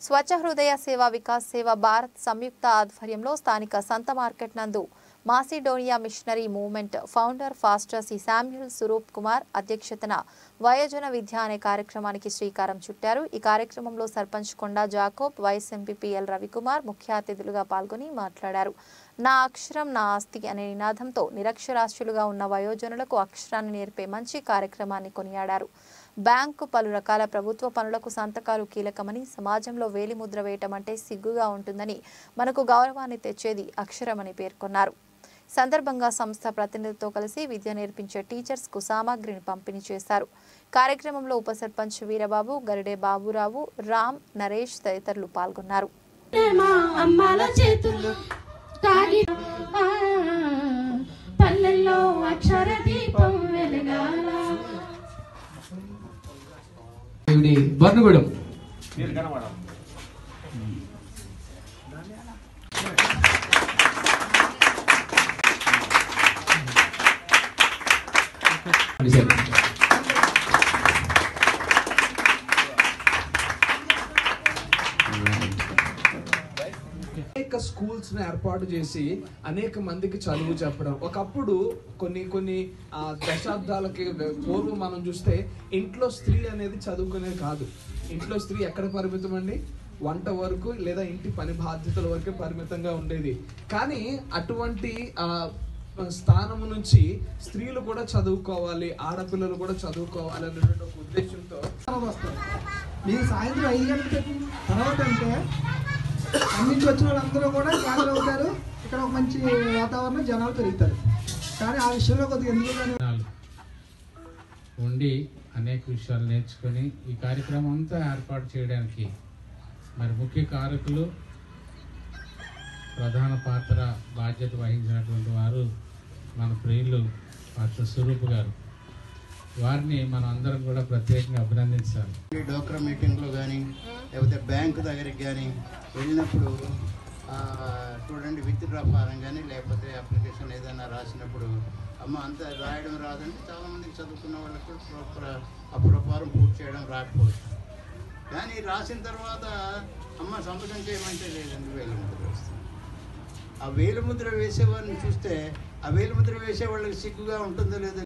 స్వచ్ఛ హృదయ సేవా వికాస్ సేవా భారత్ సంయుక్త ఆధ్వర్యంలో స్థానిక సంత మార్కెట్ నందు Macedonia missionary movement founder pastor C Samuel Swaroop Kumar అధ్యక్షతన వయోజన విద్య అనే కార్యక్రమానికి శ్రీకారం చుట్టారు ఈ కార్యక్రమంలో sarpanch Konda Jacob vice MP PL Ravikumar ముఖ్య అతిథులుగా పాల్గొని మాట్లాడారు నా అక్షరం నా ఆస్తి అనే నినాదంతో నిరక్షరాస్యులుగా ఉన్న వయోజనులకు అక్షరాన్ని నేర్పే మంచి కార్యక్రమాన్ని కొనియాడారు బ్యాంకు పలు రకాల ప్రభుత్వ పనులకు సంతకాలు కీలకమని సమాజంలో వేలిముద్ర వేయటం అంటే సిగ్గుగా ఉంటుందని మనకు గౌరవాన్ని తెచ్చేది అక్షరమని పేర్కొన్నారు సందర్భంగా సంస్థ ప్రతినిధితో కలిసి విద్య నేర్పించే టీచర్స్ కు సామాగ్రిని పంపిణీ చేశారు కార్యక్రమంలో ఉప సర్పంచ్ వీరబాబు గరిడే బాబురావు రామ్ నరేష్ తదితరులు పాల్గొన్నారు మా అమ్మాల చేతులు తాగి ఆ, పల్లెల్లో అక్షర దీపం వెలగాల దేవుడి బర్నుగూడెం అనేక స్కూల్స్ ని ఏర్పాటు చేసి అనేక మందికి చదువు చెప్పడం ఒకప్పుడు కొన్ని కొన్ని ఆ, దశాబ్దాలకి పూర్వం మనం చూస్తే ఇంట్లో స్త్రీ అనేది చదువుకునేది కాదు ఇంట్లో స్త్రీ ఎక్కడ పరిమితం అండి వంట వరకు లేదా ఇంటి పని బాధ్యతల వరకే పరిమితంగా ఉండేది కానీ అటువంటి ఆ స్థానం నుంచి స్త్రీలు కూడా చదువుకోవాలి ఆడపిల్లలు కూడా చదువుకోవాలి అనేటువంటి ఒక ఉద్దేశంతో వస్తారు మీరు సాయంత్రం ఐదు గంటలకి తర్వాత అంటే అన్నింటి వచ్చిన వాళ్ళందరూ కూడా గ్యాదర్ అవుతారు ఇక్కడ ఒక మంచి వాతావరణం జనాలు పెరుగుతారు కానీ ఆ విషయంలో కొద్దిగా ఎందుకు కానీ దినాలు ఉండి అనేక విషయాలు నేర్చుకొని ఈ కార్యక్రమం అంతా ఏర్పాటు చేయడానికి మరి ముఖ్య కారకులు ప్రధాన పాత్ర బాధ్యత వహించినటువంటి వారు మన ప్రియులు మాస్టర్ స్వరూప్ గారు వారిని మనం అందరం కూడా ప్రత్యేకంగా అభినందించాలి ఈ డోక్రా మీటింగ్లో కానీ లేకపోతే బ్యాంకు దగ్గరికి కానీ వెళ్ళినప్పుడు ఆ, చూడండి విత్ డ్రా ఫారం కానీ లేకపోతే అప్లికేషన్ ఏదైనా రాసినప్పుడు అమ్మ అంత రాయడం రాదంటే చాలామందికి చదువుకున్న వాళ్ళకు ప్రాపర్ అప్పుడు ఫారం పూర్తి చేయడం రాకపోవచ్చు కానీ రాసిన తర్వాత అమ్మ సంతకం చేయమంటే లేదండి వేలు ముద్ర వేస్తుంది ఆ వేలు ముద్ర వేసేవారిని చూస్తే ఆ వేలు ముద్ర వేసే వాళ్ళకి సిగ్గుగా ఉంటుందో లేదో